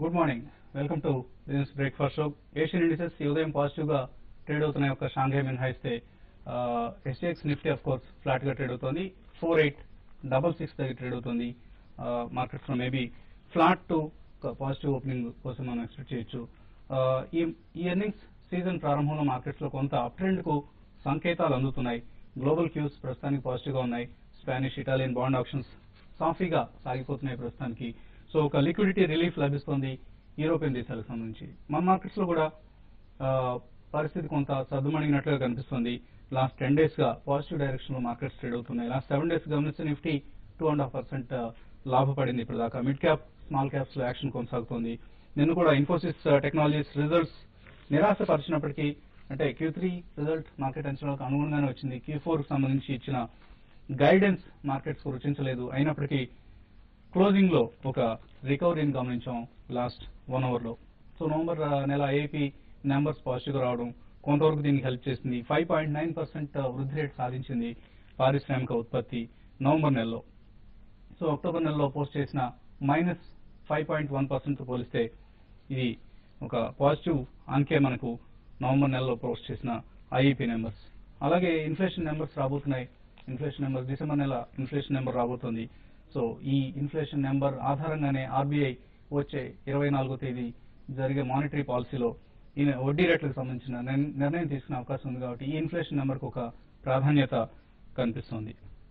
Good morning welcome to business breakfast show Asian indices ఈ ఉదయం positive గా trade అవుతున్న యొక్క షాంఘై మినహాయిస్తే SGX Nifty of course flat గా ట్రేడ్ అవుతోంది ఫోర్ ఎయిట్ డబల్ సిక్స్ దగ్గర ట్రేడ్ అవుతుంది మార్కెట్స్ లో maybe flat to positive opening కోసం మనం ఎక్స్పెక్ట్ చేయొచ్చు ఆ, ఈ ఈ ఎర్నింగ్స్ సీజన్ ప్రారంభంలో మార్కెట్స్ లో కొంత అప్ ట్రెండ్ కు సంకేతాలు అందుతున్నాయి గ్లోబల్ క్యూస్ ప్రస్తుతానికి పాజిటివ్ గా ఉన్నాయి స్పానిష్ ఇటాలియన్ బాండ్ ఆప్షన్స్ సాఫీగా సాగిపోతున్నాయి ప్రస్తుతానికి సో ఒక లిక్విడిటీ రిలీఫ్ లభిస్తుంది యూరోపియన్ దేశాలకు సంబంధించి మన మార్కెట్స్ లో కూడా ఆ, పరిస్థితి కొంత సర్దుమణిగినట్లుగా కనిపిస్తుంది లాస్ట్ టెన్ డేస్ గా పాజిటివ్ డైరెక్షన్ లో మార్కెట్స్ ట్రేడ్ అవుతున్నాయి లాస్ట్ సెవెన్ డేస్ గమనిస్తే Nifty two and half percent లాభపడింది ఇప్పుడు దాకా మిడ్ క్యాప్ స్మాల్ క్యాప్స్ లో యాక్షన్ కొనసాగుతోంది నిన్న కూడా ఇన్ఫోసిస్ టెక్నాలజీస్ రిజల్ట్స్ నిరాశపరిచినప్పటికీ అంటే క్యూ త్రీ రిజల్ట్ మార్కెట్ అంచనాలకు అనుగుణంగానే వచ్చింది క్యూ ఫోర్ సంబంధించి ఇచ్చిన గైడెన్స్ మార్కెట్స్ కు రుచించలేదు అయినప్పటికీ క్లోజింగ్ లో ఒక రికవరీని గమనించాం లాస్ట్ వన్ అవర్ లో సో నవంబర్ ఆ, నెల ఏపీ నెంబర్స్ పాజిటివ్ గా రావడం కొంతవరకు దీనికి హెల్ప్ చేసింది ఫైవ్ పాయింట్ నైన్ పర్సెంట్ వృద్ధి రేట్ సాధించింది పారిశ్రామిక ఉత్పత్తి నవంబర్ నెలలో సో అక్టోబర్ నెలలో పోస్ట్ చేసిన minus five point one percent పోలిస్తే ఇది ఒక పాజిటివ్ అంకే మనకు నవంబర్ నెలలో పోస్ట్ చేసిన ఐఈపీ నెంబర్స్ అలాగే ఇన్ఫ్లేషన్ నెంబర్స్ రాబోతున్నాయి ఇన్ఫ్లేషన్ నెంబర్ డిసెంబర్ నెల ఇన్ఫ్లేషన్ నెంబర్ రాబోతుంది సో ఈ ఇన్ఫ్లేషన్ నెంబర్ ఆధారంగానే ఆర్బీఐ వచ్చే ఇరవై నాలుగో తేదీ జరిగే మానిటరీ పాలసీలో ఈ వడ్డీ రేట్లకు సంబంధించిన నిర్- నిర్ణయం తీసుకునే అవకాశం ఉంది కాబట్టి ఈ ఇన్ఫ్లేషన్ నెంబర్కు ఒక ప్రాధాన్యత కనిపిస్తుంది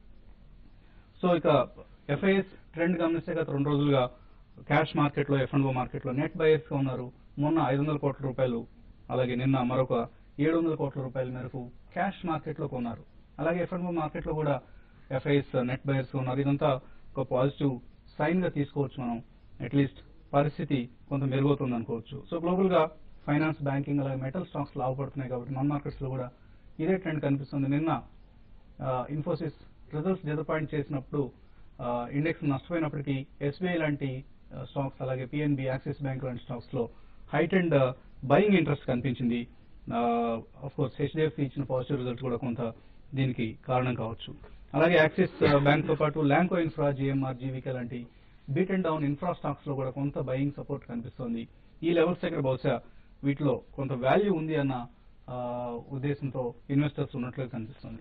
సో ఇక ఎఫ్ఐఎస్ ట్రెండ్ గమనిస్తే గత రెండు రోజులుగా క్యాష్ మార్కెట్ లో ఎఫ్ అండ్ మార్కెట్ లో నెట్ బయర్స్ గా ఉన్నారు మొన్న ఐదు వందల కోట్ల రూపాయలు అలాగే నిన్న మరొక ఏడు వందల కోట్ల రూపాయల మేరకు క్యాష్ మార్కెట్ లో కొన్నారు అలాగే ఎఫ్ అండ్ మార్కెట్ లో కూడా ఎఫ్ఐఎస్ నెట్ బయర్స్ గా ఉన్నారు ఇదంతా ఒక పాజిటివ్ సైన్ గా తీసుకోవచ్చు మనం అట్లీస్ట్ పరిస్థితి కొంత మెరుగవుతుంది అనుకోవచ్చు సో గ్లోబల్ గా ఫైనాన్స్ బ్యాంకింగ్ అలాగే మెటల్ స్టాక్స్ లాభపడుతున్నాయి కాబట్టి మన మార్కెట్స్ లో కూడా ఇదే ట్రెండ్ కనిపిస్తుంది నిన్న ఇన్ఫోసిస్ రిజల్ట్స్ డిసప్పాయింట్ చేసినప్పుడు ఇండెక్స్ నష్టపోయినప్పటికీ ఎస్బీఐ లాంటి స్టాక్స్ అలాగే పిఎన్బి యాక్సిస్ బ్యాంక్ లాంటి స్టాక్స్ లో హైట్ అండ్ బయింగ్ ఇంట్రెస్ట్ కనిపించింది ఆఫ్ కోర్స్ హెచ్డిఎఫ్సి ఇచ్చిన పాజిటివ్ రిజల్ట్స్ కూడా కొంత దీనికి కారణం కావచ్చు అలాగే యాక్సిస్ బ్యాంక్ తో పాటు ల్యాంకో ఇన్ఫ్రా జిఎంఆర్ జీవికే లాంటి beaten down infra stocks లో కూడా కొంత బయింగ్ సపోర్ట్ కనిపిస్తోంది ఈ లెవెల్స్ దగ్గర బహుశా వీటిలో కొంత వాల్యూ ఉంది అన్న ఆ, ఉద్దేశంతో ఇన్వెస్టర్స్ ఉన్నట్లుగా కనిపిస్తుంది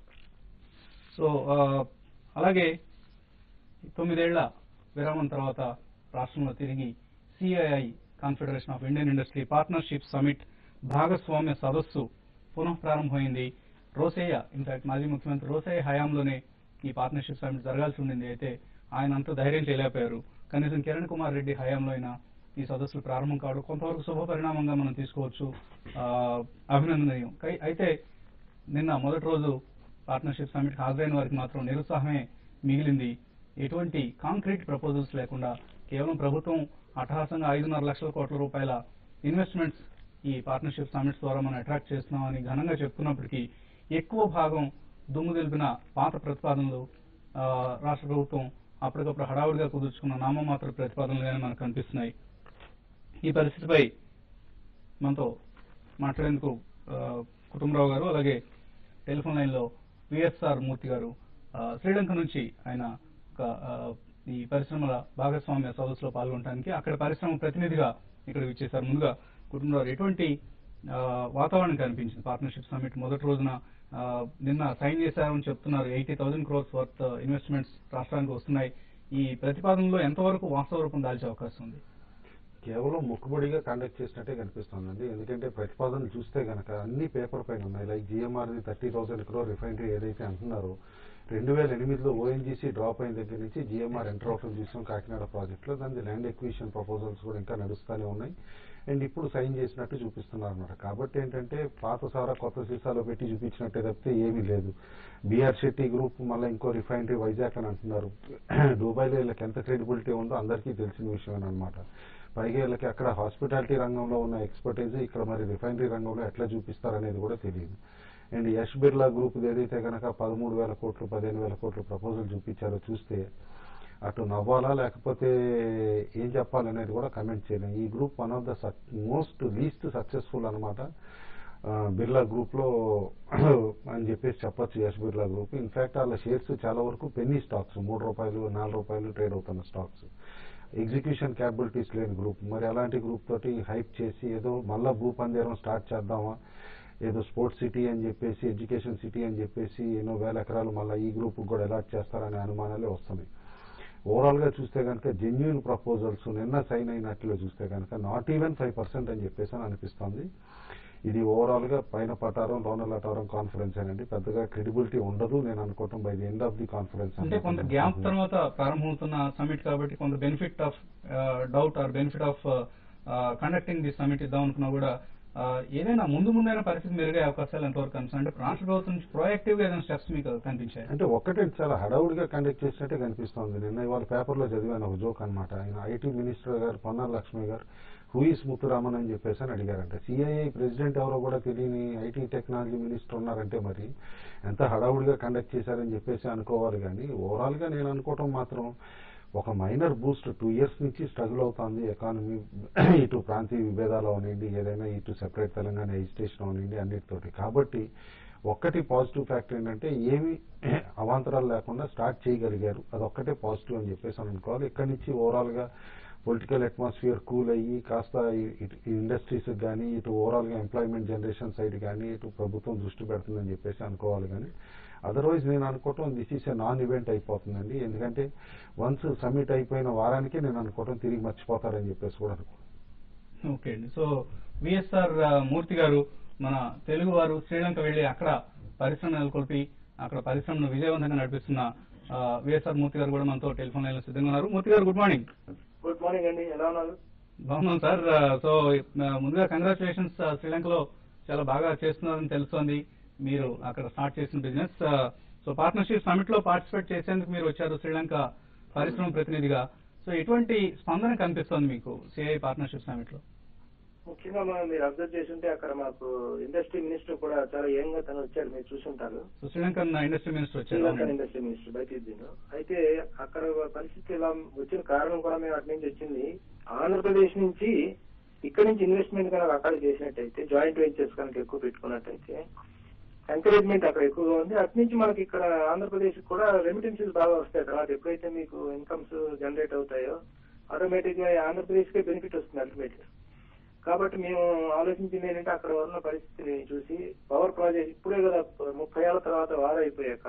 సో ఆ, అలాగే తొమ్మిదేళ్ల విరామం తర్వాత రాష్ట్రంలో తిరిగి CII confederation of Indian industry partnership summit భాగస్వామ్య సదస్సు పునః ప్రారంభమైంది రోసయ్య ఇన్ఫాక్ట్ మాజీ ముఖ్యమంత్రి రోసయ్య హయాంలోనే ఈ పార్ట్నర్షిప్ సమిట్ జరగాల్సి ఉండింది అయితే ఆయన అంత ధైర్యం చేయలేకపోయారు కనీసం కిరణ్ కుమార్ రెడ్డి హయాంలో అయినా ఈ సదస్సులు ప్రారంభం కావడం కొంతవరకు శుభ పరిణామంగా మనం తీసుకోవచ్చు ఆ, అభినందనీయం కై- అయితే నిన్న మొదటి రోజు పార్ట్నర్షిప్ సమిట్ హాజరైన వారికి మాత్రం నిరుత్సాహమే మిగిలింది ఎటువంటి కాంక్రీట్ ప్రపోజల్స్ లేకుండా కేవలం ప్రభుత్వం అట్టహాసంగా ఐదున్నర లక్షల కోట్ల రూపాయల ఇన్వెస్ట్మెంట్స్ ఈ పార్ట్నర్షిప్ సమిట్స్ ద్వారా మనం అట్రాక్ట్ చేస్తున్నామని ఘనంగా చెప్తున్నప్పటికీ ఎక్కువ భాగం దుమ్ము తెలిపిన పాత ప్రతిపాదనలు ఆ, రాష్ట్ర ప్రభుత్వం అప్పటికప్పుడు హడావుడిగా కుదుర్చుకున్న నామమాత్ర ప్రతిపాదనలుగానే మనకు కనిపిస్తున్నాయి ఈ పరిస్థితిపై మనతో మాట్లాడేందుకు ఆ, కుటుంబరావు గారు అలాగే టెలిఫోన్ లైన్ లో విఎస్ఆర్ మూర్తి గారు ఆ, శ్రీలంక నుంచి ఆయన ఒక ఆ, ఈ పరిశ్రమల భాగస్వామ్య సదస్సులో పాల్గొనడానికి అక్కడ పరిశ్రమ ప్రతినిధిగా ఇక్కడ ఇచ్చేశారు ముందుగా కుటుంబరావు గారు ఎటువంటి ఆ, వాతావరణం కనిపించింది పార్ట్నర్షిప్ సమిట్ మొదటి రోజున ఆ, నిన్న సైన్ చేశారని చెప్తున్నారు eighty thousand crores worth investments రాష్ట్రానికి వస్తున్నాయి ఈ ప్రతిపాదనలో ఎంతవరకు వాస్తవ రూపం దాల్చే అవకాశం ఉంది కేవలం మొక్కుబడిగా కండక్ట్ చేసినట్టే కనిపిస్తోందండి ఎందుకంటే ప్రతిపాదనలు చూస్తే గనక అన్ని పేపర్ పైన ఉన్నాయి like GMR thirty thousand crore refinery ఏదైతే అంటున్నారో రెండు వేల ఎనిమిదిలో ఓఎన్జీసీ డ్రాప్ అయిన దగ్గర నుంచి జిఎంఆర్ ఎంటర్ అవటం చూసాం కాకినాడ ప్రాజెక్ట్లో దాని ల్యాండ్ ఎక్విజిషన్ ప్రపోజల్స్ కూడా ఇంకా నడుస్తూనే ఉన్నాయి అండ్ ఇప్పుడు సైన్ చేసినట్టు చూపిస్తున్నారు అనమాట కాబట్టి ఏంటంటే పాత సారా కొత్త సీసాలో పెట్టి చూపించినట్టే తప్పితే ఏమీ లేదు బీఆర్ శెట్టి గ్రూప్ మళ్ళీ ఇంకో రిఫైనరీ వైజాగ్ అని అంటున్నారు దుబాయ్లో వీళ్ళకి ఎంత క్రెడిబిలిటీ ఉందో అందరికీ తెలిసిన విషయం అనమాట పైగా వీళ్ళకి అక్కడ హాస్పిటాలిటీ రంగంలో ఉన్న ఎక్స్పర్టైజ్ ఇక్కడ మరి రిఫైనరీ రంగంలో ఎట్లా చూపిస్తారనేది కూడా తెలియదు అండ్ యష్ బిర్లా గ్రూప్ ఏదైతే కనుక పదమూడు వేల కోట్లు పదిహేను వేల కోట్ల ప్రపోజల్ చూపించారో చూస్తే అటు నవ్వాలా లేకపోతే ఏం చెప్పాలనేది కూడా కమెంట్ చేయలేం ఈ group one of the most least successful అనమాట బిర్లా గ్రూప్ లో అని చెప్పేసి చెప్పొచ్చు యశ్ బిర్లా గ్రూప్ ఇన్ఫాక్ట్ వాళ్ళ షేర్స్ చాలా వరకు పెన్నీ స్టాక్స్ మూడు రూపాయలు నాలుగు రూపాయలు ట్రేడ్ అవుతున్న స్టాక్స్ ఎగ్జిక్యూషన్ క్యాపబిలిటీస్ లేని గ్రూప్ మరి అలాంటి గ్రూప్ తోటి హైప్ చేసి ఏదో మళ్ళా భూ పందేరం స్టార్ట్ చేద్దామా ఏదో స్పోర్ట్స్ సిటీ అని చెప్పేసి ఎడ్యుకేషన్ సిటీ అని చెప్పేసి ఎన్నో వేల ఎకరాలు మళ్ళీ ఈ గ్రూప్ కూడా అలాట్ చేస్తారనే అనుమానాలే వస్తున్నాయి ఓవరాల్ గా చూస్తే కనుక జెన్యున్ ప్రపోజల్స్ నిన్న సైన్ అయినట్లు చూస్తే కనుక నాట్ ఈవెన్ ఫైవ్ పర్సెంట్ అని చెప్పేసి అని అనిపిస్తుంది ఇది ఓవరాల్ గా పైన పటారం లోన లటారం కాన్ఫరెన్స్ అండి పెద్దగా క్రెడిబిలిటీ ఉండదు నేను అనుకోవటం by the end of the conference అంటే కొంత గ్యాప్ తర్వాత ప్రారంభమవుతున్న సమిట్ కాబట్టి కొంత benefit of doubt or benefit of conducting the summit ఇద్దాం అనుకున్నా కూడా ఆ, ఏదైనా ముందు ముందైన పరిస్థితి మెరుగే అవకాశాలు ఎంతవరకు కనిపిస్తుంది అంటే రాష్ట్ర ప్రభుత్వం నుంచి proactive గా ఏదైనా స్టెప్స్ మీకు కనిపించాయి అంటే ఒక్కటే చాలా హడావుడిగా కండక్ట్ చేసినట్టే కనిపిస్తోంది నిన్న ఇవాళ పేపర్లో చదివాను ఒక జోక్ అనమాట ఆయన ఐటీ మినిస్టర్ గారు పొన్నాల లక్ష్మి గారు హూయిస్ ముత్తురామన్ అని చెప్పేసి అని అడిగారంట సిఐఐ ప్రెసిడెంట్ ఎవరో కూడా తెలియని ఐటీ టెక్నాలజీ మినిస్టర్ ఉన్నారంటే మరి ఎంత హడావుడిగా కండక్ట్ చేశారని చెప్పేసి అనుకోవాలి కానీ ఓవరాల్ గా నేను అనుకోవటం మాత్రం ఒక మైనర్ బూస్ట్ టూ ఇయర్స్ నుంచి స్ట్రగుల్ అవుతుంది ఎకానమీ ఇటు ప్రాంతీయ విభేదాలు అవనండి ఏదైనా ఇటు సెపరేట్ తెలంగాణ ఎజిటేషన్ అవనండి అన్నిటితోటి కాబట్టి ఒక్కటి పాజిటివ్ ఫ్యాక్టర్ ఏంటంటే ఏమి అవాంతరాలు లేకుండా స్టార్ట్ చేయగలిగారు అదొక్కటే పాజిటివ్ అని చెప్పేసి అని అనుకోవాలి ఇక్కడి నుంచి ఓవరాల్ గా పొలిటికల్ అట్మాస్ఫియర్ కూల్ అయ్యి కాస్త ఇండస్ట్రీస్ కానీ ఇటు ఓవరాల్ గా ఎంప్లాయ్మెంట్ జనరేషన్ సైడ్ కానీ ఇటు ప్రభుత్వం దృష్టి పెడుతుందని చెప్పేసి అనుకోవాలి కానీ అదర్వైజ్ నేను అనుకోవటం this is a non event అయిపోతుందండి ఎందుకంటే వన్స్ సబ్మిట్ అయిపోయిన వారానికే నేను అనుకోవటం తిరిగి మర్చిపోతారని చెప్పేసి కూడా అనుకో ఓకే అండి సో విఎస్ఆర్ మూర్తి గారు మన తెలుగు వారు శ్రీలంక వెళ్లి అక్కడ పరిశ్రమ నెలకొల్పి అక్కడ పరిశ్రమను విజయవంతంగా నడిపిస్తున్న విఎస్ఆర్ మూర్తి గారు కూడా మనతో టెలిఫోన్ లైన్ లో సిద్ధంగా ఉన్నారు మూర్తి గారు గుడ్ మార్నింగ్ గుడ్ మార్నింగ్ అండి ఎలా ఉన్నారు బాగున్నాం సార్ సో ముందుగా కంగ్రాచులేషన్స్ శ్రీలంకలో చాలా బాగా చేస్తున్నారని తెలుస్తోంది మీరు అక్కడ స్టార్ట్ చేసిన బిజినెస్ సో పార్ట్నర్షిప్ సమిట్ లో పార్టిసిపేట్ చేసేందుకు మీరు వచ్చారు శ్రీలంక పరిశ్రమ ప్రతినిధిగా సో ఎటువంటి స్పందన కనిపిస్తోంది మీకు సిఐ పార్ట్నర్షిప్ సమిట్ లో ముఖ్యంగా మనం మీరు అబ్జర్వ్ చేస్తుంటే అక్కడ మాకు ఇండస్ట్రీ మినిస్టర్ కూడా చాలా యంగ్ గా తను వచ్చారు మీరు చూసుంటారు సో శ్రీలంకన్ ఇండస్ట్రీ మినిస్టర్ వచ్చారు శ్రీలంకన్ అవునండి. ఇండస్ట్రీ మినిస్టర్ బయట అయితే అక్కడ పరిస్థితి ఇలా వచ్చిన కారణం కూడా మేము అటు నుంచి వచ్చింది ఆంధ్రప్రదేశ్ నుంచి ఇక్కడ నుంచి ఇన్వెస్ట్మెంట్ కనుక అక్కడ చేసినట్టయితే జాయింట్ వెంచర్స్ కనుక ఎక్కువ పెట్టుకున్నట్టయితే ఎంకరేజ్మెంట్ అక్కడ ఎక్కువగా ఉంది అటు నుంచి మనకి ఇక్కడ ఆంధ్రప్రదేశ్ కూడా రెమిటెన్సెస్ బాగా వస్తాయి తర్వాత ఎప్పుడైతే మీకు ఇన్కమ్స్ జనరేట్ అవుతాయో ఆటోమేటిక్ గా ఆంధ్రప్రదేశ్ కే బెనిఫిట్ వస్తుంది అల్టిమేట్ కాబట్టి మేము ఆలోచించింది ఏంటంటే అక్కడ ఉన్న పరిస్థితిని చూసి పవర్ ప్రాజెక్ట్ ఇప్పుడే కదా ముప్పై ఏళ్ల తర్వాత వార్ అయిపోయాక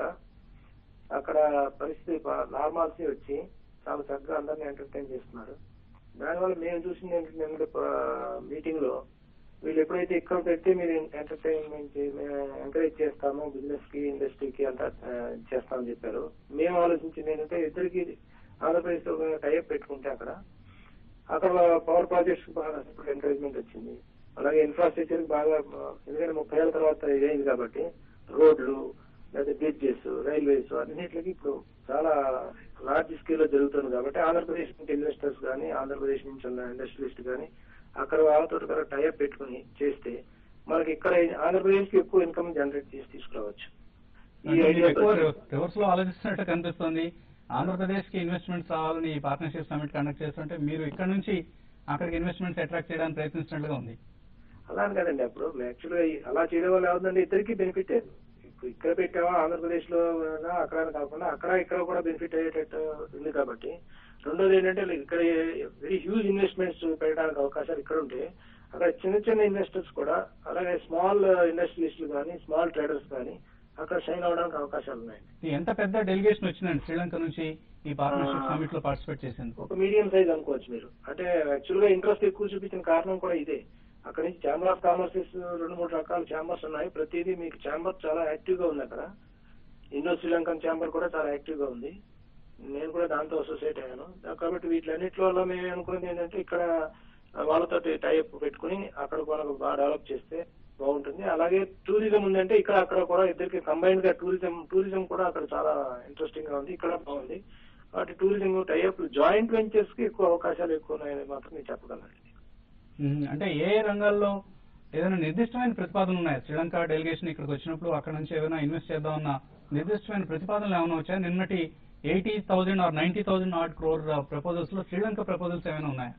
అక్కడ పరిస్థితి నార్మాల్సీ వచ్చి చాలా చక్కగా అందరినీ ఎంటర్టైన్ చేస్తున్నారు దానివల్ల మేము చూసింది ఏంటంటే మీటింగ్ లో వీళ్ళు ఎప్పుడైతే ఇక్కడ పెడితే మీరు ఎంటర్టైన్మెంట్ ఎంకరేజ్ చేస్తాము బిజినెస్ కి ఇండస్ట్రీకి అంతా ఆ, చేస్తామని చెప్పారు మేము ఆలోచించింది ఏంటంటే ఇద్దరికి ఆంధ్రప్రదేశ్ తో టైప్ పెట్టుకుంటే అక్కడ అక్కడ పవర్ ప్రాజెక్ట్స్ బాగా ఇప్పుడు ఎంకరేజ్మెంట్ వచ్చింది అలాగే ఇన్ఫ్రాస్ట్రక్చర్ బాగా ఆ, ఎందుకంటే ముప్పై ఏళ్ళ తర్వాత ఇదైంది కాబట్టి రోడ్లు లేదా బ్రిడ్జెస్ రైల్వేస్ అన్నిటికి ఇప్పుడు చాలా లార్జ్ స్కేల్ లో జరుగుతుంది కాబట్టి ఆంధ్రప్రదేశ్ నుంచి ఇన్వెస్టర్స్ కానీ ఆంధ్రప్రదేశ్ నుంచి ఉన్న ఇండస్ట్రియలిస్ట్ కానీ అక్కడ వాళ్ళతో కూడా టైప్ పెట్టుకుని చేస్తే మనకి ఇక్కడ ఆంధ్రప్రదేశ్ కి ఎక్కువ ఇన్కమ్ జనరేట్ చేసి తీసుకురావచ్చు ఈ అంటే మీరు ఐడియా ఎక్కువ రివర్స్ లో ఆలోచిస్తున్నట్టు కనిపిస్తోంది ఆంధ్రప్రదేశ్ కి ఇన్వెస్ట్మెంట్స్ రావాలని ఈ పార్ట్నర్షిప్ సమిట్ కండక్ట్ చేస్తుంటే మీరు ఇక్కడ నుంచి అక్కడికి ఇన్వెస్ట్మెంట్స్ అట్రాక్ట్ చేయడానికి ప్రయత్నిస్తున్నట్లుగా ఉంది అలా అని కదండి అప్పుడు యాక్చువల్గా అలా చేయడం వల్ల ఏముందంటే ఇద్దరికి బెనిఫిట్ ఇప్పుడు ఇక్కడ పెట్టామా ఆంధ్రప్రదేశ్ లో అయినా అక్కడ అని కాకుండా అక్కడ ఇక్కడ కూడా బెనిఫిట్ అయ్యేటట్టు ఉంది కాబట్టి రెండోది ఏంటంటే ఇక్కడ వెరీ హ్యూజ్ ఇన్వెస్ట్మెంట్స్ పెట్టడానికి అవకాశాలు ఇక్కడ ఉంటే అక్కడ చిన్న చిన్న ఇన్వెస్టర్స్ కూడా అలాగే స్మాల్ ఇండస్ట్రియలిస్టులు కానీ స్మాల్ ట్రేడర్స్ కానీ అక్కడ షైన్ అవడానికి అవకాశాలు ఉన్నాయండి ఎంత పెద్ద డెలిగేషన్ వచ్చిందండి శ్రీలంక నుంచి ఈ పార్ట్నర్షిప్ ఆ. సమిట్ లో పార్టిసిపేట్ చేసేందుకు ఒక మీడియం సైజ్ అనుకోవచ్చు మీరు అంటే యాక్చువల్ గా ఇంట్రెస్ట్ ఎక్కువ చూపించిన కారణం కూడా ఇదే అక్కడ నుంచి ఛాంబర్ ఆఫ్ కామర్సెస్ రెండు మూడు రకాల ఛాంబర్స్ ఉన్నాయి ప్రతిదీ మీకు ఛాంబర్ చాలా యాక్టివ్ గా ఉంది అక్కడ ఇండో శ్రీలంకన్ ఛాంబర్ కూడా చాలా యాక్టివ్ గా ఉంది నేను కూడా దాంతో అసోసియేట్ అయ్యాను దా- కాబట్టి వీటిలన్నిటిలో మేము అనుకున్నది ఏంటంటే ఇక్కడ వాళ్ళతో టైప్ పెట్టుకుని అక్కడ మనకు బాగా డెవలప్ చేస్తే బాగుంటుంది అలాగే టూరిజం ఉందంటే ఇక్కడ అక్కడ కూడా ఇద్దరికి కంబైన్డ్ గా టూరిజం టూరిజం కూడా అక్కడ చాలా ఇంట్రెస్టింగ్ గా ఉంది ఇక్కడ బాగుంది కాబట్టి టూరిజం టైప్ జాయింట్ వెంచర్స్ కి ఎక్కువ అవకాశాలు ఎక్కువ ఉన్నాయని మాత్రం నేను చెప్పగలను ఉమ్, అంటే ఏ ఏ రంగాల్లో ఏదైనా నిర్దిష్టమైన ప్రతిపాదనలు ఉన్నాయా శ్రీలంక డెలిగేషన్ ఇక్కడికి వచ్చినప్పుడు అక్కడ నుంచి ఏదైనా ఇన్వెస్ట్ చేద్దామన్న నిర్దిష్టమైన ప్రతిపాదనలు ఏమైనా వచ్చాయా నిన్నటి eighty thousand or ninety thousand odd crore proposals లో శ్రీలంక ప్రపోజల్స్ ఏమైనా ఉన్నాయా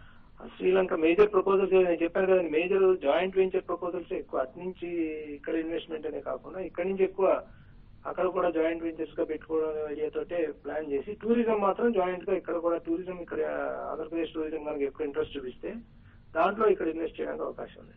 శ్రీలంక మేజర్ ప్రపోజల్స్ నేను చెప్పాను కదండి మేజర్ జాయింట్ వెంచర్ ప్రపోజల్స్ ఎక్కువ అటు నుంచి ఇక్కడ ఇన్వెస్ట్మెంట్ అనే కాకుండా ఇక్కడ నుంచి ఎక్కువ అక్కడ కూడా జాయింట్ వెంచర్స్ గా పెట్టుకోవడం ఐడియాతోటే ప్లాన్ చేసి టూరిజం మాత్రం జాయింట్ గా ఇక్కడ కూడా టూరిజం ఇక్కడ ఆంధ్రప్రదేశ్ టూరిజం కనుక ఎక్కువ ఇంట్రెస్ట్ చూపిస్తే దాంట్లో ఇక్కడ ఇన్వెస్ట్ చేయడానికి అవకాశం ఉంది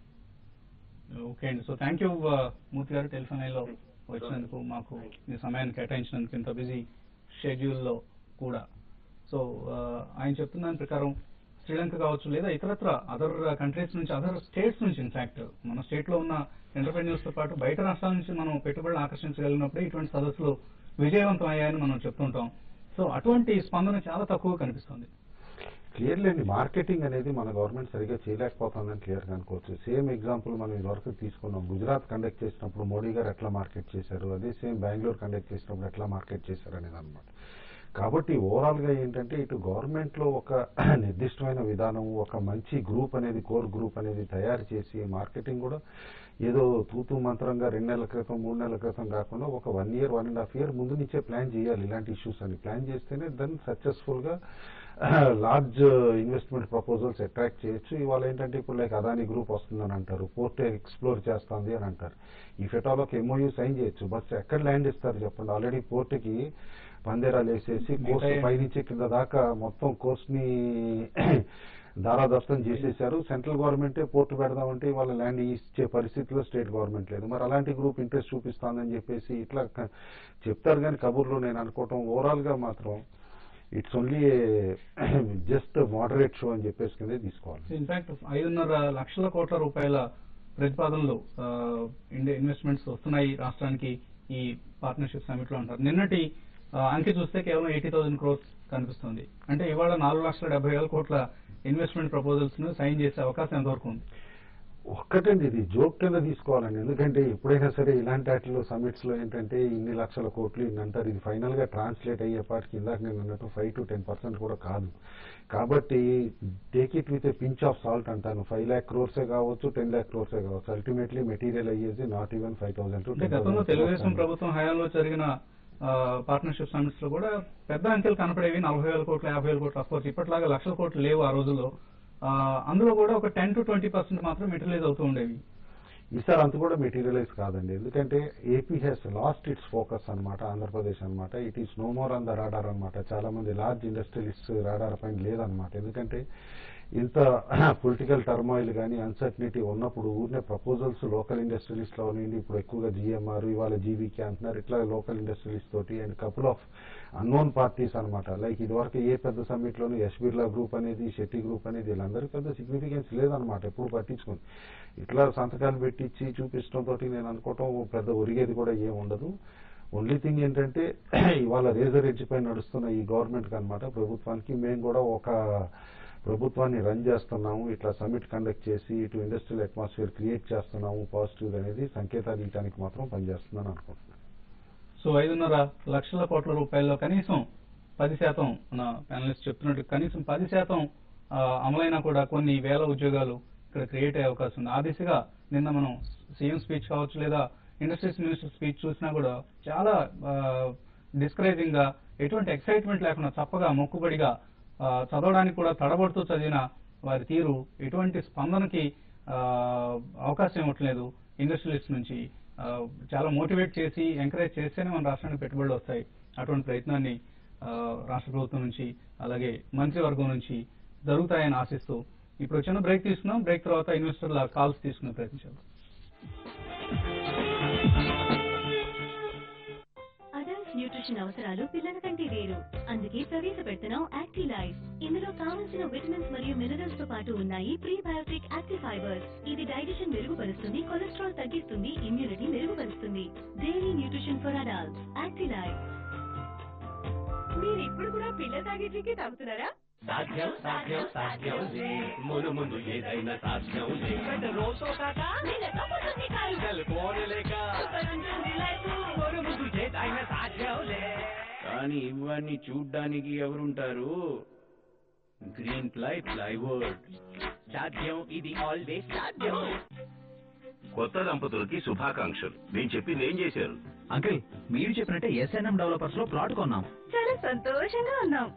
ఓకే అండి సో థ్యాంక్ యూ మూర్తి గారు టెలిఫోన్ లైన్ లో వచ్చినందుకు మాకు మీ సమయాన్ని కేటాయించినందుకు ఇంత బిజీ షెడ్యూల్లో కూడా సో ఆయన చెప్తున్న దాని ప్రకారం శ్రీలంక కావచ్చు లేదా ఇతరత్ర అదర్ కంట్రీస్ నుంచి అదర్ స్టేట్స్ నుంచి ఇన్ఫాక్ట్ మన స్టేట్ లో ఉన్న ఎంటర్ప్రెన్యూర్స్ తో పాటు బయట రాష్ట్రాల నుంచి మనం పెట్టుబడులు ఆకర్షించగలిగినప్పుడే ఇటువంటి సదస్సులు విజయవంతం అయ్యాయని మనం చెప్తుంటాం సో అటువంటి స్పందన చాలా తక్కువ కనిపిస్తుంది క్లియర్లీ అండి మార్కెటింగ్ అనేది మన గవర్నమెంట్ సరిగ్గా చేయలేకపోతుందని క్లియర్గా అనుకోవచ్చు సేమ్ ఎగ్జాంపుల్ మనం ఇదివరకు తీసుకున్నాం గుజరాత్ కండక్ట్ చేసినప్పుడు మోడీ గారు ఎట్లా మార్కెట్ చేశారు అదే సేమ్ బెంగళూరు కండక్ట్ చేసినప్పుడు ఎట్లా మార్కెట్ చేశారు అనేది అనమాట కాబట్టి ఓవరాల్ గా ఏంటంటే ఇటు గవర్నమెంట్ లో ఒక నిర్దిష్టమైన విధానం ఒక మంచి గ్రూప్ అనేది కోర్ గ్రూప్ అనేది తయారు చేసి మార్కెటింగ్ కూడా ఏదో తూతూ మంత్రంగా రెండు నెలల క్రితం మూడు నెలల క్రితం కాకుండా ఒక one year one and half year ముందు నుంచే ప్లాన్ చేయాలి ఇలాంటి ఇష్యూస్ అని ప్లాన్ చేస్తేనే దెన్ సక్సెస్ఫుల్ గా లార్జ్ ఇన్వెస్ట్మెంట్ ప్రపోజల్స్ అట్రాక్ట్ చేయొచ్చు ఇవాళ ఏంటంటే ఇప్పుడు లైక్ అదాని గ్రూప్ వస్తుందని అంటారు పోర్ట్ ఎక్స్ప్లోర్ చేస్తుంది అని అంటారు ఈ ఫెటాలో ఒక ఎంఓయూ సైన్ చేయొచ్చు బట్ ఎక్కడ ల్యాండ్ ఇస్తారు చెప్పండి ఆల్రెడీ పోర్టుకి పందేరాలు వేసేసి కోర్సు మిగతా- పైనుంచి కింద దాకా మొత్తం కోర్స్ ని దారాదత్తం చేసేశారు సెంట్రల్ గవర్నమెంటే పోర్టు పెడదామంటే వాళ్ళ ల్యాండ్ ఇచ్చే పరిస్థితిలో స్టేట్ గవర్నమెంట్ లేదు మరి అలాంటి గ్రూప్ ఇంట్రెస్ట్ చూపిస్తానని చెప్పేసి ఇట్లా క- చెప్తారు కానీ కబుర్లు నేను అనుకోవటం ఓవరాల్ గా మాత్రం it's only just moderate show అని చెప్పేసి కిందే తీసుకోవాలి ఇన్ఫాక్ట్ ఐదున్నర లక్షల కోట్ల రూపాయల ప్రతిపాదనలు ఆ, ఇండియా ఇన్వెస్ట్మెంట్స్ వస్తున్నాయి రాష్ట్రానికి ఈ పార్ట్నర్షిప్ సమిట్ లో అంటారు నిన్నటి ఆ, అంకె చూస్తే కేవలం ఎయిటీ థౌసండ్ క్రోర్స్ కనిపిస్తుంది అంటే ఇవాళ నాలుగు లక్షల డెబ్బై వేల కోట్ల ఇన్వెస్ట్మెంట్ ప్రపోజల్స్ ను సైన్ చేసే అవకాశం ఎంతవరకు ఉంది ఒక్కటండి ఇది జోక్ కింద తీసుకోవాలండి ఎందుకంటే ఎప్పుడైనా సరే ఇలాంటి వాటిలో సమిట్స్ లో ఏంటంటే ఇన్ని లక్షల కోట్లు ఇన్ని అంటారు ఇది ఫైనల్ గా ట్రాన్స్లేట్ అయ్యేపాటికి ఇందాక నేను అన్నట్టు ఫైవ్ టు టెన్ పర్సెంట్ కూడా కాదు కాబట్టి take it with a pinch of salt అంటాను ఫైవ్ ల్యాక్ క్రోర్సే కావచ్చు టెన్ ల్యాక్ క్రోర్సే కావచ్చు అల్టిమేట్లీ మెటీరియల్ అయ్యేది నాట్ ఈవెన్ ఫైవ్ థౌసండ్ అంటే గతంలో తెలుగుదేశం ప్రభుత్వం హయాంలో జరిగిన పార్ట్నర్షిప్ సమిట్స్ లో కూడా పెద్ద అంకెలు కనపడేవి నలభై వేల కోట్లు యాభై వేల కోట్లు అఫ్కోర్స్ ఇప్పటిలాగా లక్షల కోట్లు లేవు ఆ రోజుల్లో ఆ, అందులో కూడా ఒక టెన్ టు ట్వంటీ పర్సెంట్ మాత్రం మెటీరియలైజ్ అవుతూ ఉండేవి ఈసారి అంత కూడా మెటీరియలైజ్ కాదండి ఎందుకంటే AP has lost its focus అన్నమాట ఆంధ్రప్రదేశ్ అన్నమాట it is no more on the radar అన్నమాట చాలా మంది లార్జ్ ఇండస్ట్రియలిస్ట్ రాడార్ పైన లేదన్నమాట ఎందుకంటే ఇంత పొలిటికల్ టర్మాయిల్ కానీ అన్సర్టనిటీ ఉన్నప్పుడు ఊరినే ప్రపోజల్స్ లోకల్ ఇండస్ట్రియలిస్ట్ లో ఉండి ఇప్పుడు ఎక్కువగా జిఎంఆర్ ఇవాళ జీవీకే అంటున్నారు ఇట్లా లోకల్ ఇండస్ట్రియలిస్ట్ తోటి and couple of unknown parties అన్నమాట లైక్ ఇదివరకు ఏ పెద్ద సమ్మిట్ లోనూ యశ్ బిర్లా గ్రూప్ అనేది శెట్టి గ్రూప్ అనేది వీళ్ళందరికీ పెద్ద సిగ్నిఫికెన్స్ లేదనమాట ఎప్పుడు పట్టించుకుంది ఇట్లా సంతకాలు పెట్టించి చూపించడం తోటి నేను అనుకోవటం పెద్ద ఒరిగేది కూడా ఏం ఉండదు ఓన్లీ థింగ్ ఏంటంటే ఇవాళ రేజర్ ఎడ్జ్ పై నడుస్తున్న ఈ గవర్నమెంట్ అనమాట ప్రభుత్వానికి మేము కూడా ఒక ప్రభుత్వాన్ని రన్ చేస్తున్నాము ఇట్లా సమిట్ కండక్ట్ చేసి ఇటు ఇండస్ట్రియల్ అట్మాస్ఫియర్ క్రియేట్ చేస్తున్నాము పాజిటివ్ అనేది సంకేతాలు ఇవ్వడానికి మాత్రం పనిచేస్తుందని అనుకుంటున్నాను సో ఐదున్నర లక్షల కోట్ల రూపాయల్లో కనీసం పది శాతం మన ప్యానలిస్ట్ చెప్తున్నట్టు కనీసం పది శాతం ఆ, అమలైనా కూడా కొన్ని వేల ఉద్యోగాలు ఇక్కడ క్రియేట్ అయ్యే అవకాశం ఉంది ఆ దిశగా నిన్న మనం సీఎం స్పీచ్ కావచ్చు లేదా ఇండస్ట్రీస్ మినిస్టర్ స్పీచ్ చూసినా కూడా చాలా డిస్కరేజింగ్ గా ఎటువంటి ఎక్సైట్మెంట్ లేకుండా చప్పగా మొక్కుబడిగా ఆ, చదవడానికి కూడా తడబడుతూ చదివిన వారి తీరు ఎటువంటి స్పందనకి ఆ, అవకాశం ఇవ్వట్లేదు ఇండస్ట్రియలిస్ట్ నుంచి ఆ, చాలా మోటివేట్ చేసి ఎంకరేజ్ చేస్తేనే మన రాష్ట్రానికి పెట్టుబడులు వస్తాయి అటువంటి ప్రయత్నాన్ని ఆ, రాష్ట్ర ప్రభుత్వం నుంచి అలాగే మంత్రివర్గం నుంచి జరుగుతాయని ఆశిస్తూ ఇప్పుడు చిన్న బ్రేక్ తీసుకున్నాం బ్రేక్ తర్వాత ఇన్వెస్టర్ల కాల్స్ తీసుకునే ప్రయత్నించాలి అడల్ట్ న్యూట్రిషన్ అవసరాలు పిల్లల కంటే వేరు అందుకే ప్రవేశపెడుతున్నాం యాక్టివ్ లైఫ్ ఇందులో కావలసిన విటమిన్స్ మరియు మినరల్స్ తో పాటు ఉన్నాయి ప్రీబయోటిక్ యాక్టివ్ ఫైబర్స్ ఇది డైజెషన్ మెరుగుపరుస్తుంది కొలెస్ట్రాల్ తగ్గిస్తుంది ఇమ్యూనిటీ మెరుగుపరుస్తుంది daily nutrition for adults active life మీరు ఇప్పుడు కూడా పిల్ల తాగే డ్రింకే తాగుతున్నారా సాధ్యం సాధ్యం సాధ్యం లే మును ముందు ఏదైనా సాధ్యం లే రోజు కాక సెల్ ఫోన్ లేక మును ముందు ఏదైనా సాధ్యం లే కానీ ఇవన్నీ చూడ్డానికి ఎవరుంటారు గ్రీన్ ప్లై ప్లైవుడ్ సాధ్యం ఇది ఆల్వేస్ సాధ్యం కొత్త దంపతులకి శుభాకాంక్షలు నేను చెప్పింది ఏం చేశారు అంకిల్ మీరు చెప్పినట్టే ఎస్ఎన్ఎం డెవలపర్స్ లో ప్లాట్ కొన్నాం చాలా సంతోషంగా ఉన్నాం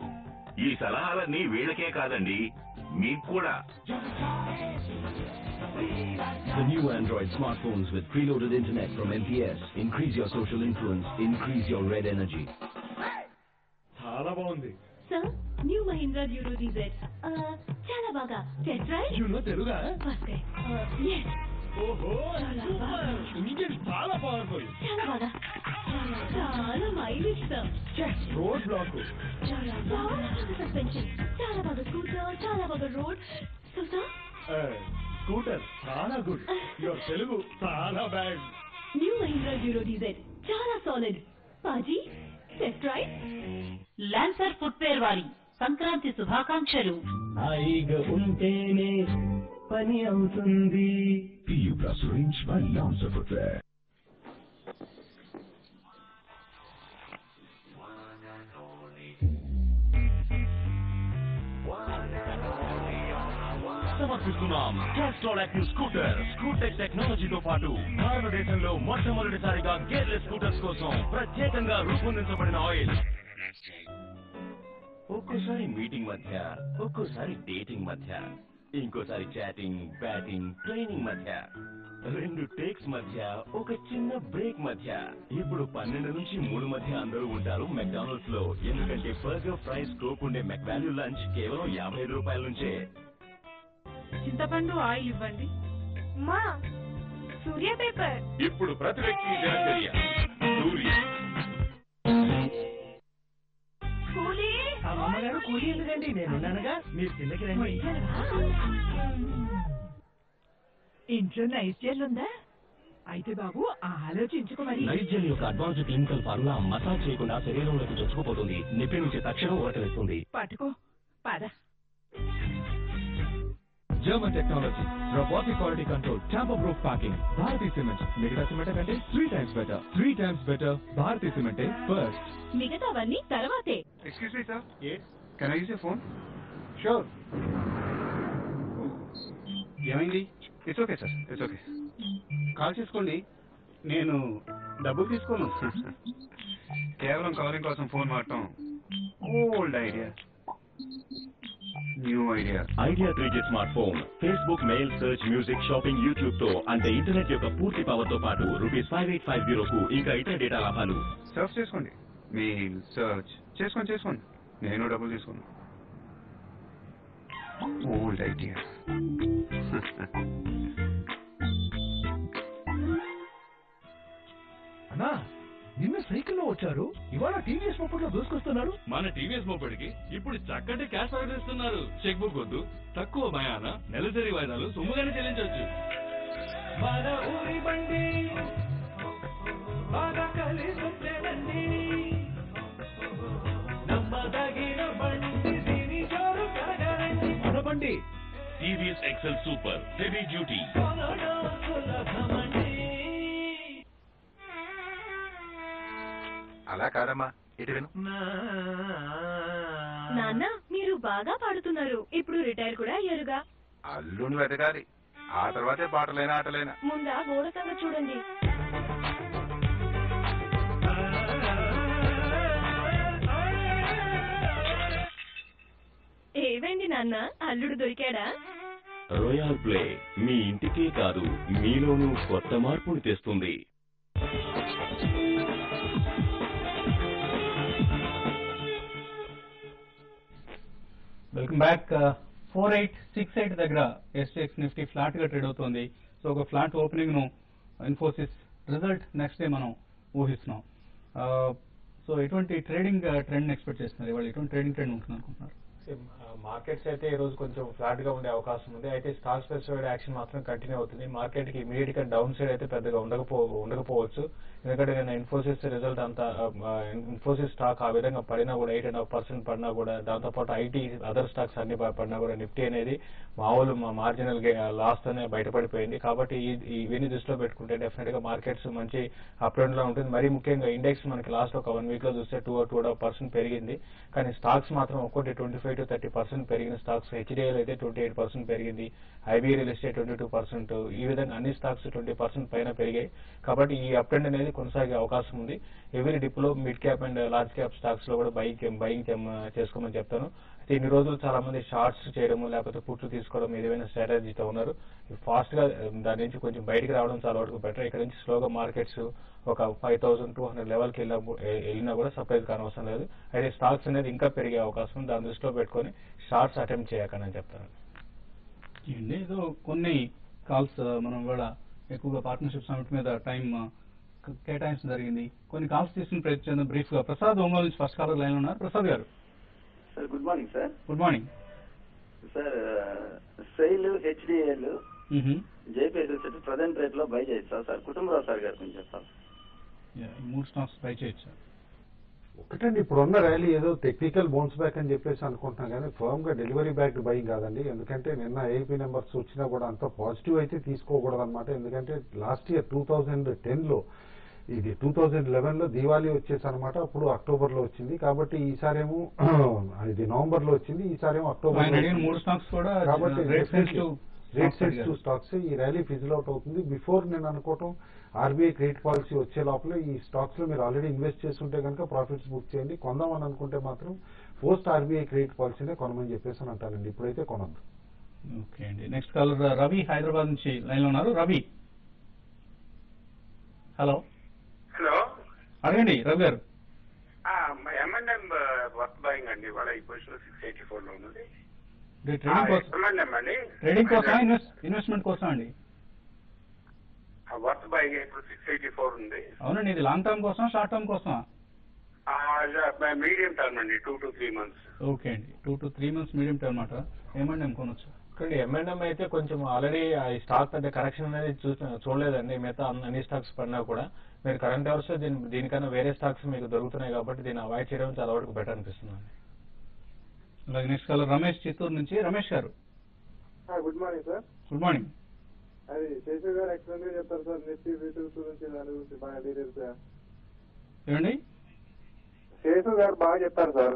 ఈ సలహాలన్నీ వీళ్ళకే కాదండి మీకు కూడా The new Android smartphones with preloaded internet from MPS increase your social influence, increase your red energy. చాలా బాగుంది sir new Mahindra Duro DZ చాలా బాగా టెస్ట్ రైడ్ యూనో తెలుగా ఫస్ట్ ఎస్ ఓహో ఇంజిన్ చాలా పవర్ఫుల్ చాలా బాగా చాలా మైలేజ్ సార్ రోడ్ బ్లాక్ చాలా బాగా సస్పెన్షన్ చాలా బాగా స్కూటర్ చాలా బాగా రోడ్ సో సార్ స్కూటర్ చాలా గుడ్ యువర్ తెలుగు చాలా bad new Mahindra Duro DZ చాలా సాలిడ్ పాజీ టెస్ట్ రైడ్ లాన్సర్ ఫుట్వేర్ వారి సంక్రాంతి శుభాకాంక్షలు హాయిగా ఉంటేనే పని అవుతుంది PU Plus range by Lancer Footwear. సమర్పిస్తున్నాం క్యాస్ట్రాల్ యాక్టివ్ స్కూటర్ స్కూటెక్ టెక్నాలజీతో పాటు భారతదేశంలో మొట్టమొదటిసారిగా గేర్లెస్ స్కూటర్స్ కోసం ప్రత్యేకంగా రూపొందించబడిన ఆయిల్ ఒక్కోసారి మీటింగ్ మధ్య ఒక్కోసారి డేటింగ్ మధ్య ఇంకోసారి చాటింగ్ బ్యాటింగ్ ట్రైనింగ్ మధ్య రెండు టేక్స్ మధ్య ఒక చిన్న బ్రేక్ మధ్య ఇప్పుడు పన్నెండు నుంచి మూడు మధ్య అందరూ ఉంటారు మెక్డానల్డ్స్ లో ఎందుకంటే బర్గర్ ఫ్రైస్ కోక్ ఉండే మెక్వాల్యూ లంచ్ కేవలం యాభై ఐదు రూపాయల నుంచే చింతపండు ఆయిల్ ఇవ్వండి మా సూర్య పేపర్ ఇప్పుడు ప్రతి వ్యక్తి దినచర్య సూర్య కూలీ అమ్మగారు కూలి ఎందుకండి నేనున్నానుగా మీరు కిందకి రండి ఇంట్లో నైస్ జెల్ ఉందా అయితే బాబు ఆలోచించుకో మరి నైజల్ యొక్క అడ్వాన్స్ క్లినికల్ ఫార్ములా మసాజ్ చేయకుండా శరీరంలోకి చొచ్చుకుపోతుంది నొప్పి నుంచి తక్షణం ఊరటనిస్తుంది పట్టుకో పద German technology, robotic quality control, tamper-proof packing, Bharati Cement. మిగతా సిమెంట్ కంటే three times better three times better Bharati సిమెంటే ఫస్ట్ మిగతావన్నీ తర్వాతే excuse me sir can I use your phone sure ఏమైంది it's okay sir it's okay call చేసుకోండి నేను డబ్బులు తీసుకోను కేవలం కాలింగ్ కోసం ఫోన్ వాడటం old Idea new Idea Idea three G smart phone Facebook mail search music shopping YouTube తో అంటే ఇంటర్నెట్ యొక్క పూర్తి పవర్ తో పాటు rupees five eight five zero కు ఇంకా ఇతర డేటా లాభాలు సర్చ్ చేసుకోండి మెయిల్ సర్చ్ చేసుకోండి చేసుకోండి నేను డబ్బులు తీసుకోను ఓల్డ్ ఐడియా అన్నా నిన్న సైకిల్లో వచ్చారు ఇవాళ టీవీఎస్ మొప్పట్లో దూసుకొస్తున్నారు మన టీవీఎస్ మోపెడికి ఇప్పుడు చక్కటి క్యాష్ ప్రకటిస్తున్నారు చెక్ బుక్ వద్దు తక్కువ భయాన నెలసరి వాయిదాలు సుమ్ముగానే చెల్లించవచ్చు మన ఊరి బండి బాగా కలిసొచ్చేదండి నమ్మదగిన బండి దీని జోరు కరగరండి మన బండి TVS XL super heavy duty కొనడం సులభమండి అలా కాదమ్మా ఇటు విను నాన్న మీరు బాగా పాడుతున్నారు ఇప్పుడు రిటైర్ కూడా అయ్యారుగా అల్లుని వెతకాలి ఆ తర్వాతే పాటలైనా ఆటలైనా ముందా గోడ సంగతి చూడండి ఏమైంది నాన్న అల్లుడు దొరికాడా రోయల్ ప్లే మీ ఇంటికే కాదు మీలోనూ కొత్త మార్పుని తెస్తుంది welcome back four eight six eight దగ్గర ఎస్టీఎక్స్ నిఫ్టీ ఫ్లాట్ గా ట్రేడ్ అవుతుంది సో ఒక ఫ్లాట్ ఓపెనింగ్ ను ఇన్ఫోసిస్ రిజల్ట్ నెక్స్ట్ డే మనం ఊహిస్తున్నాం సో ఎటువంటి ట్రేడింగ్ ట్రెండ్ ఎక్స్పెక్ట్ చేస్తున్నారు ఇవాళ ఎటువంటి ట్రేడింగ్ ట్రెండ్ ఉంటుంది అనుకుంటున్నారు మార్కెట్స్ అయితే ఈ రోజు కొంచెం ఫ్లాట్ గా ఉండే అవకాశం ఉంది అయితే స్టాక్ స్పెసిఫైడ్ యాక్షన్ మాత్రం కంటిన్యూ అవుతుంది మార్కెట్ కి ఇమీడియట్ గా డౌన్ సైడ్ అయితే పెద్దగా ఉండకపో ఉండకపోవచ్చు ఎందుకంటే నేను ఇన్ఫోసిస్ రిజల్ట్ అంతా ఇన్ఫోసిస్ స్టాక్ ఆ విధంగా పడినా కూడా ఎయిట్ అండ్ హాఫ్ పర్సెంట్ పడినా కూడా దాంతో పాటు ఐటీ అదర్ స్టాక్స్ అన్ని ప- పడినా కూడా నిఫ్టీ అనేది మామూలు మార్జినల్ లాస్ తోనే బయటపడిపోయింది కాబట్టి ఈ- ఇవన్నీ దృష్టిలో పెట్టుకుంటే డెఫినెట్ గా మార్కెట్స్ మంచి అప్ ట్రెండ్ లో ఉంటుంది మరీ ముఖ్యంగా ఇండెక్స్ మనకి లాస్ట్ ఒక వన్ వీక్ లో చూస్తే two two and half percent పెరిగింది కానీ స్టాక్స్ మాత్రం ఒక్కోటి twenty five to thirty percent పెరిగిన స్టాక్స్ హెచ్డిఎల్ అయితే ట్వంటీ ఎయిట్ పర్సెంట్ పెరిగింది IB real estate twenty two percent ఈ విధంగా అన్ని స్టాక్స్ ట్వంటీ పర్సెంట్ పైన పెరిగాయి కాబట్టి ఈ అప్ ట్రెండ్ అనేది కొనసాగే అవకాశం ఉంది ఎవరీ డిప్ లో mid cap and large cap stocks లో కూడా బైక్ బయింగ్ చేసుకోమని చెప్తాను అయితే ఇన్ని రోజులు చాలా మంది షార్ట్స్ చేయడము లేకపోతే పుట్లు తీసుకోవడం ఏదైనా స్ట్రాటజీతో ఉన్నారు ఫాస్ట్ గా ఆ, దాని నుంచి కొంచెం బయటికి రావడం చాలా వరకు బెటర్ ఇక్కడ నుంచి స్లోగా మార్కెట్స్ ఒక ఫైవ్ థౌసండ్ టూ హండ్రెడ్ లెవెల్కి వెళ్ళినా వెళ్ళినా కూడా సర్ప్రైజ్ కానవసరం లేదు అయితే స్టాక్స్ అనేది ఇంకా పెరిగే అవకాశం ఉంది దాని దృష్టిలో పెట్టుకొని షార్ట్స్ అటెంప్ట్ చేయకండి అని చెప్తాను ఇవ్వండి ఏదో కొన్ని కాల్స్ మనం ఇవాళ ఎక్కువగా పార్ట్నర్షిప్ సమిట్ మీద టైం కేటాయించడం జరిగింది కొన్ని కాల్స్ తీసుకుని ప్రయత్నం బ్రీఫ్ గా ప్రసాద్ ఒంగోలు నుంచి ఫస్ట్ కాలర్ లైన్ ఉన్నారు Prasad garu sir good morning sir good morning sir SAIL HDIL JP రిసెట్ ప్రజెంట్ రేట్ లో బై చేస్తా సార్ కుటుంబరావు సార్ గారు కొంచెం చెప్పాలి ఈ మూడు స్టాక్స్ ట్రై చేయొచ్చు ఒకటండి ఇప్పుడున్న ర్యాలీ ఏదో టెక్నికల్ బౌన్స్ బ్యాక్ అని చెప్పేసి అనుకుంటున్నాం కానీ ఫర్మ్ గా డెలివరీ బ్యాక్ బయింగ్ కాదండి ఎందుకంటే నిన్న ఏపీ నెంబర్స్ వచ్చినా కూడా అంత పాజిటివ్ అయితే తీసుకోకూడదు అనమాట ఎందుకంటే last year two thousand ten లో ఇది టూ థౌజండ్ లెవెన్ లో దివాళీ వచ్చేసి అనమాట అప్పుడు అక్టోబర్ లో వచ్చింది కాబట్టి ఈసారేమో ఇది నవంబర్ లో వచ్చింది ఈసారేమో అక్టోబర్ ఆయన అడిగిన మూడు స్టాక్స్ కూడా కాబట్టి rate sensitive rate sensitive stocks ఈ ర్యాలీ ఫిజిల్ అవుట్ అవుతుంది బిఫోర్ నేను అనుకోవటం ఆర్బీఐ క్రెడిట్ పాలసీ వచ్చే లోపల ఈ స్టాక్స్ లో మీరు ఆల్రెడీ ఇన్వెస్ట్ చేస్తుంటే కనుక ప్రాఫిట్స్ బుక్ చేయండి కొందామని అనుకుంటే మాత్రం పోస్ట్ ఆర్బీఐ క్రెడిట్ పాలసీనే కొనమని చెప్పేసి అని అంటానండి ఇప్పుడైతే కొనద్దు ఓకే అండి నెక్స్ట్ కాలర్ రవి హైదరాబాద్ నుంచి లైన్ లో ఉన్నారు రవి హలో హలో అడగండి రవి గారు ఎంఎన్ఎం వర్క్ బయింగ్ అండి ఇవాళ ఈ పొజిషన్ సిక్స్ ఎయిటీ ఫోర్ లో ఉన్నది ఇది ట్రేడింగ్ కోసం ఎంఎన్ఎం అండి ట్రేడింగ్ కోసం ఇన్వెస్ట్ ఇన్వెస్ట్మెంట్ కోసం అండి వర్క్ బయింగ్ ఇప్పుడు సిక్స్ ఎయిటీ ఫోర్ ఉంది అవునండి ఇది లాంగ్ టర్మ్ కోసం షార్ట్ టర్మ్ కోసం మీడియం టర్మ్ అండి two to three months okay అండి two to three months medium term అట ఏమండి అనుకోనొచ్చు ఇక్కడ ఎంఎన్ఎం అయితే కొంచెం ఆల్రెడీ ఈ స్టాక్ అంటే కరెక్షన్ అనేది చూ చూడలేదండి మిగతా అన్ని అన్ని స్టాక్స్ పడినా కూడా మీరు కరెంట్ అవర్స్ దీని దీనికన్నా వేరే స్టాక్స్ మీకు దొరుకుతున్నాయి కాబట్టి దీన్ని అవాయిడ్ చేయడం చాలా వరకు బెటర్ అనిపిస్తుంది అలాగే నెక్స్ట్ కాలర్ రమేష్ చిత్తూరు నుంచి Ramesh garu good morning sir good morning అది శేషు గారు ఎక్స్ప్లెయిన్ గా చెప్తారు సార్ నిఫ్టీ ఫ్యూచర్స్ గురించి దాని గురించి బాగా డీటెయిల్స్ గా ఏమండి శేషు గారు బాగా చెప్తారు సార్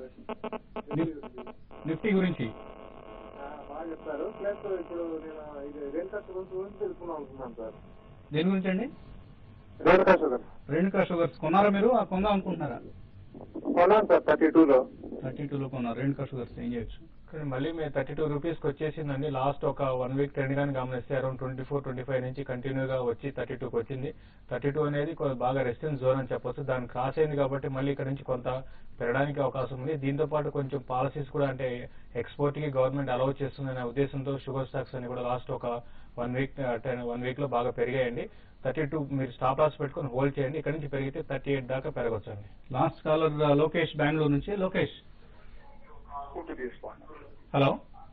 నిఫ్టీ గురించి ఆ, బాగా చెప్తారు ప్లస్ ఇప్పుడు నేను ఇది రేణుకా షుగర్స్ గురించి తెలుసుకుందాం అనుకుంటున్నాను సార్ దేని గురించి అండి రేణుకా షుగర్ రేణుకా షుగర్స్ కొన్నారా మీరు ఆ కొందాం అనుకుంటున్నారా కొన్నాను సార్ థర్టీ టూ లో థర్టీ టూలో కొన్నారు రేణుకా షుగర్స్ ఏం చేయొచ్చు కానీ మళ్ళీ మీరు థర్టీ టూ రూపీస్కి వచ్చేసిందండి లాస్ట్ ఒక వన్ వీక్ ట్రెండ్ కానీ గమనిస్తే around twenty four twenty five నుంచి కంటిన్యూగా వచ్చి థర్టీ టూకి వచ్చింది థర్టీ టూ అనేది కొ- బాగా రెసిస్టెన్స్ జోన్ అని చెప్పొచ్చు దాన్ని క్రాస్ అయింది కాబట్టి మళ్ళీ ఇక్కడ నుంచి కొంత పెరగడానికి అవకాశం ఉంది దీంతో పాటు కొంచెం పాలసీస్ కూడా అంటే ఎక్స్పోర్ట్ కి గవర్నమెంట్ అలౌ చేస్తుందనే ఉద్దేశంతో షుగర్ స్టాక్స్ అని కూడా లాస్ట్ ఒక one week ten one week లో బాగా పెరిగాయండి థర్టీ టూ మీరు స్టాప్ లాస్ పెట్టుకొని హోల్డ్ చేయండి ఇక్కడ నుంచి పెరిగితే థర్టీ ఎయిట్ దాకా పెరగొచ్చండి లాస్ట్ కాలర్ లోకేష్ బెంగళూరు నుంచి లోకేష్ ఫుడ్ తీసుకోండి హలో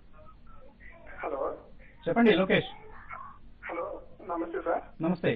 హలో చెప్పండి లోకేష్ హలో నమస్తే సార్ నమస్తే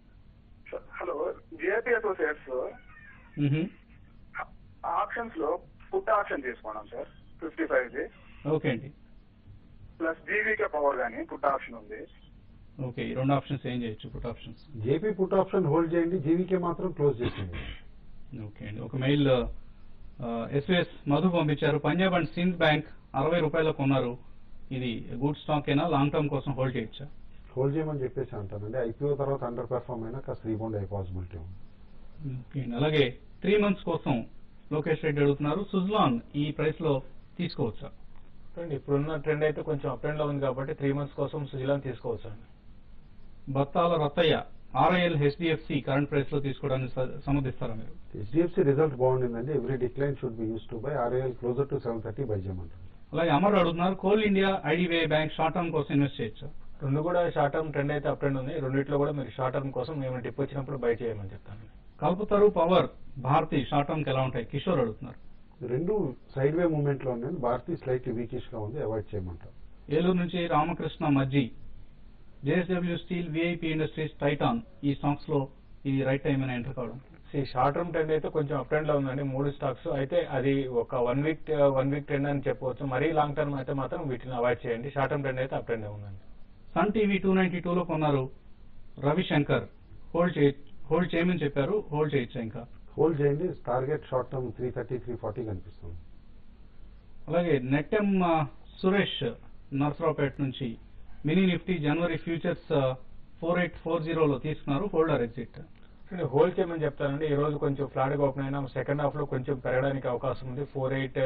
హలో జిఐపి అసోసియేట్స్ మ్హూ. ఆప్షన్స్ లో పుట్ ఆప్షన్ తీసుకున్నాం సార్ ఫిఫ్టీ ఫైవ్ ది ఓకే అండి ప్లస్ జీవీకే పవర్ గానీ పుట్ ఆప్షన్ ఉంది ఓకే ఈ రెండు ఆప్షన్స్ ఏం చేయొచ్చు put options JP put option hold చేయండి జీవీకే మాత్రం క్లోజ్ చేసింది ఓకే అండి ఒక మెయిల్ ఎస్విఎస్ మధు పంపించారు పంజాబ్ అండ్ సింధ్ బ్యాంక్ అరవై రూపాయలకు కొన్నారు ఇది గుడ్ స్టాక్ అయినా లాంగ్ టర్మ్ కోసం హోల్డ్ చేయొచ్చా హోల్డ్ చేయమని చెప్పేసి అంటానండి ఐపీఓ తర్వాత అండర్ పెర్ఫార్మ్ అయినా కాస్త రీబౌండ్ అయ్యే పాసిబిలిటీ ఉంది ఓకే అండి అలాగే త్రీ మంత్స్ కోసం లోకేష్ రెడ్డి అడుగుతున్నారు సుజ్లాన్ ఈ ప్రైస్ లో తీసుకోవచ్చా చూడండి ఇప్పుడున్న ట్రెండ్ అయితే కొంచెం అప్ అండ్ లో ఉంది కాబట్టి త్రీ మంత్స్ కోసం సుజిలాన్ తీసుకోవచ్చు అండి Battala Rattaiah RIL HDFC current price లో తీసుకోవడానికి స- సమ్మతిస్తారా మీరు హెచ్డిఎఫ్సి రిజల్ట్ బాగుండిందండి every decline should be use to buy RIL closer to seven thirty buy చేయమంటారు అలాగే అమర్ అడుగుతున్నారు Coal India IDBI bank short term కోసం ఇన్వెస్ట్ చేయొచ్చా రెండు కూడా షార్ట్ టర్మ్ ట్రెండ్ అయితే అప్ ట్రెండ్ ఉంది రెండిట్లో కూడా మీరు షార్ట్ టర్మ్ కోసం మేము టిప్ వచ్చినప్పుడు బై చేయమని చెప్తాను Kalpataru power Bharati short term కి ఎలా ఉంటాయి కిషోర్ అడుగుతున్నారు రెండు సైడ్ వే మూవ్మెంట్ లో ఉన్నాయి భారతీ స్లైట్లీ వీకిష్ గా ఉంది అవాయిడ్ చేయమంటారు ఏలూరు నుంచి Ramakrishna Majji JSW steel VIP industries Titan ఈ స్టాక్స్ లో ఇది రైట్ టైం అని ఎంటర్ కావడం ఈ షార్ట్ టర్మ్ ట్రెండ్ అయితే కొంచెం అప్ ట్రెండ్ లో ఉందండి మూడు స్టాక్స్ అయితే అది ఒక one week one week trend అని చెప్పవచ్చు మరీ లాంగ్ టర్మ్ అయితే మాత్రం వీటిని అవాయిడ్ చేయండి షార్ట్ టర్మ్ ట్రెండ్ అయితే అప్ ట్రెండ్ ఉందండి సన్ టీవీ టూ నైన్టీ లో కొన్నారు రవిశంకర్ హోల్డ్ చేయ హోల్డ్ చేయమని చెప్పారు హోల్డ్ చేయొచ్చా ఇంకా హోల్డ్ చేయండి target short term three thirty three forty కనిపిస్తుంది అలాగే నెట్టెం ఆ, సురేష్ నర్సరావుపేట నుంచి mini Nifty January futures four eight four జీరోలో తీసుకున్నారు హోల్డర్ ఎగ్జిట్ నేను హోల్డ్ చేయమని చెప్తానండి ఈ రోజు కొంచెం ఫ్లాట్ గా ఓపెన్ అయినా సెకండ్ హాఫ్ లో కొంచెం పెరగడానికి అవకాశం ఉంది ఫోర్ ఎయిట్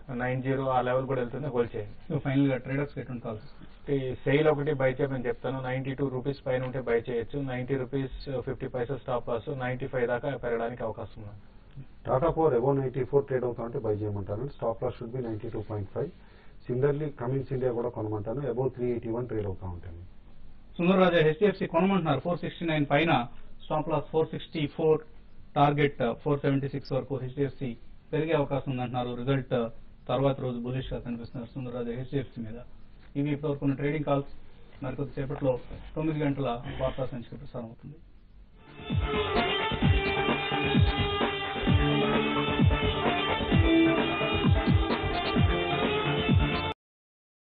నైన్ జీరో ఆ లెవెల్ కూడా వెళ్తుంది హోల్డ్ చేయండి సో ఫైనల్ గా ట్రేడర్స్ ఎటువంటి కాల్స్ సేల్ ఒకటి బై చేయమని చెప్తాను నైన్టీ టూ రూపీస్ పైన ఉంటే బై చేయొచ్చు ninety rupees fifty paisa stop loss ninety five దాకా పెరగడానికి అవకాశం ఉంది Tata power above ninety four trade అవుతా ఉంటే బై చేయమంటాను stop loss should be ninety two point five similarly Cummins India కూడా కొనమంటాను above three eighty one trade అవుతా ఉంటాను సుందర్ రాజా హెచ్డిఎఫ్సి కొనమంటున్నారు ఫోర్ సిక్స్టీ నైన్ పైన stop loss four sixty four target four seventy six వరకు హెచ్డిఎఫ్సి పెరిగే అవకాశం ఉందంటున్నారు రిజల్ట్ తర్వాత రోజు బులిష్ గా కనిపిస్తున్నారు సుందర్ రాజా హెచ్డిఎఫ్సి మీద ఇవి ఇప్పటివరకు ఉన్న ట్రేడింగ్ కాల్స్ మరికొద్ది సేపట్లో తొమ్మిది గంటల వార్తా సంచిక ప్రసారం అవుతుంది